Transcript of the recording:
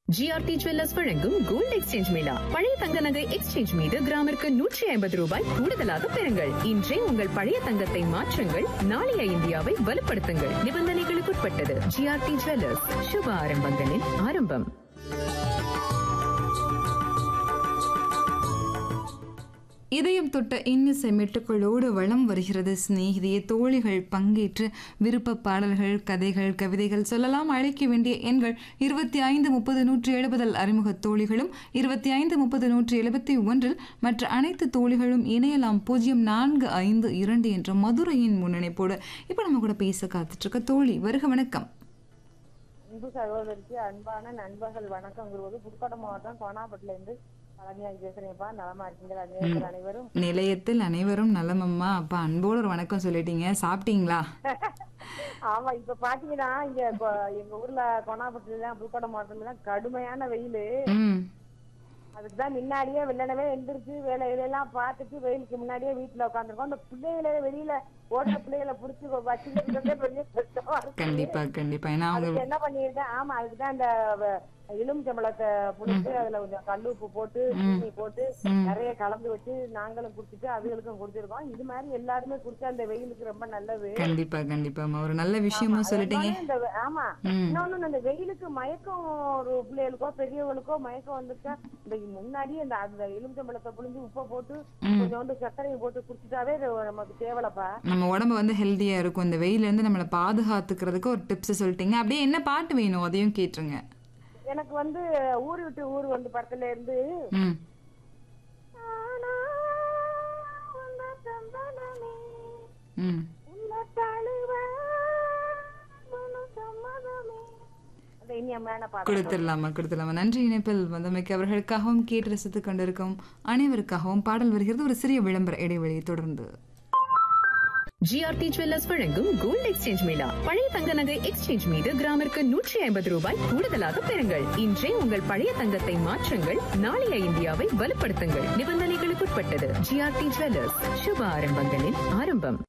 GRT jewellers வழங்கும் gold exchange mela பழைய தங்க நகை எக்ஸ்சேஞ்ச் மீது கிராமிற்கு நூற்றி ஐம்பது ரூபாய் கூடுதலாக பெறுங்கள் இன்றே உங்கள் பழைய தங்கத்தை மாற்றுங்கள் நாளைய இந்தியாவை வலுப்படுத்துங்கள் நிபந்தனைகளுக்குட்பட்டது ஜிஆர்டி ஜுவல்லர்ஸ் சுப ஆரம்பங்களின் ஆரம்பம் இதயம் தொட்ட இன்னிசை மெட்டுக்களோடு வளம் வருகிறது சிநேகிதிய தோழிகள் பங்கேற்று விருப்ப பாடல்கள் கதைகள் கவிதைகள் சொல்லலாம் அழைக்க வேண்டிய எண்கள் இருபத்தி ஐந்து முப்பது நூற்றி எழுபதில் அறிமுக தோழிகளும் இருபத்தி ஐந்து முப்பது நூற்றி எழுபத்தி ஒன்றில் மற்ற அனைத்து தோழிகளும் இணையலாம் பூஜ்ஜியம் நான்கு ஐந்து இரண்டு என்ற மதுரையின் முன்னணிப்போடு இப்போ நம்ம கூட பேச காத்துட்டு இருக்க தோழி வருக வணக்கம் அன்பு சகோதரிக்கு அன்பான நண்பர்கள் வணக்கங்கிறது புதுக்கோட்டை மாவட்டம் கோனாப்பட்டில இருந்து பழனியாகி பேசுறேன்ப்பா நலமா இருக்கீங்களா நேர்கள் அனைவரும் நிலையத்தில் அனைவரும் நலமம்மா அப்பா அன்போடு ஒரு வணக்கம் சொல்லிட்டீங்க சாப்பிட்டீங்களா ஆமா இப்ப பாத்தீங்கன்னா இங்க இப்ப எங்க ஊர்ல கோனாப்பட்டில எல்லாம் புதுக்கோட்டை மாவட்டத்துல எல்லாம் கடுமையான வெயில் ம் அதுக்குதான் முன்னாடியே வெள்ளனவே எந்திரிச்சு வேலையிலெல்லாம் பார்த்துட்டு வெயிலுக்கு முன்னாடியே வீட்டுல உட்காந்துருக்கோம் அந்த பிள்ளைகளை வெளியில ஓடுற பிள்ளைகளை புடிச்சு வச்சுக்கிறதே பெரிய கஷ்டமா இருக்கு கண்டிப்பா கண்டிப்பா ஏன்னா அவங்க அதுக்கு என்ன பண்ணிருக்கேன் ஆமா அதுக்குதான் இந்த வ- எலுமிச்சம்பழத்தை புளிச்சு அதுல கொஞ்சம் கல் உப்பு போட்டு சீனி போட்டு நிறைய கலந்து வச்சு நாங்களும் குடிச்சிட்டு அதுகளுக்கும் குடிச்சிருக்கோம் இது மாதிரி எல்லாருமே குடிச்சா அந்த வெயிலுக்கு ரொம்ப நல்லது கண்டிப்பா கண்டிப்பாம்மா ஒரு நல்ல விஷயமும் சொல்லிட்டீங்க அதனால இந்த வெ- ஆமா ம். இன்னொன்னு இந்த வெயிலுக்கு மயக்கம் ஒரு பிள்ளைகளுக்கோ பெரியவங்களுக்கோ மயக்கம் வந்துச்சா இந்த முன்னாடியே இந்த அந்த எலுமிச்சம்பழத்தை புளிஞ்சு உப்பை போட்டு கொஞ்சோண்டு சர்க்கரையை போட்டு குடிச்சிட்டாவே இது நமக்கு தேவலப்பா நம்ம உடம்பு வந்து ஹெல்த்தியா இருக்கும் இந்த வெயில இருந்து நம்மளை பாதுகாத்துக்கிறதுக்கு ஒரு டிப்ஸ் சொல்லிட்டீங்க அப்படியே என்ன பாட்டு வேணும் அதையும் கேட்டுருங்க எனக்கு வந்து ஊரு விட்டு ஊர் வந்து படத்துல இருந்து ம் ஆனா, உன்னை தந்தனமே, ம் உன்னை தழுவ முழு சம்மதமே. அந்த இனியமான பாடல் கொடுத்துடலாமா கொடுத்துடலாமா நன்றி இணைப்பில் வந்தமைக்கு அவர்களுக்காகவும் கேட்டு ரசித்துக் கொண்டிருக்கும் அனைவருக்காகவும் பாடல் வருகிறது ஒரு சிறிய விளம்பர இடைவெளியை தொடர்ந்து ஜிஆர்டி ஜுவல்லர்ஸ் வழங்கும் கோல்ட் எக்ஸ்சேஞ்ச் மேளா பழைய தங்க நகை எக்ஸ்சேஞ்ச் மீது கிராமிற்கு நூற்றி ஐம்பது ரூபாய் கூடுதலாக பெறுங்கள் இன்றே உங்கள் பழைய தங்கத்தை மாற்றுங்கள் நாளைய இந்தியாவை வலுப்படுத்துங்கள் நிபந்தனைகளுக்குட்பட்டது ஜிஆர்டி ஜுவல்லர்ஸ் சுப ஆரம்பங்களின் ஆரம்பம்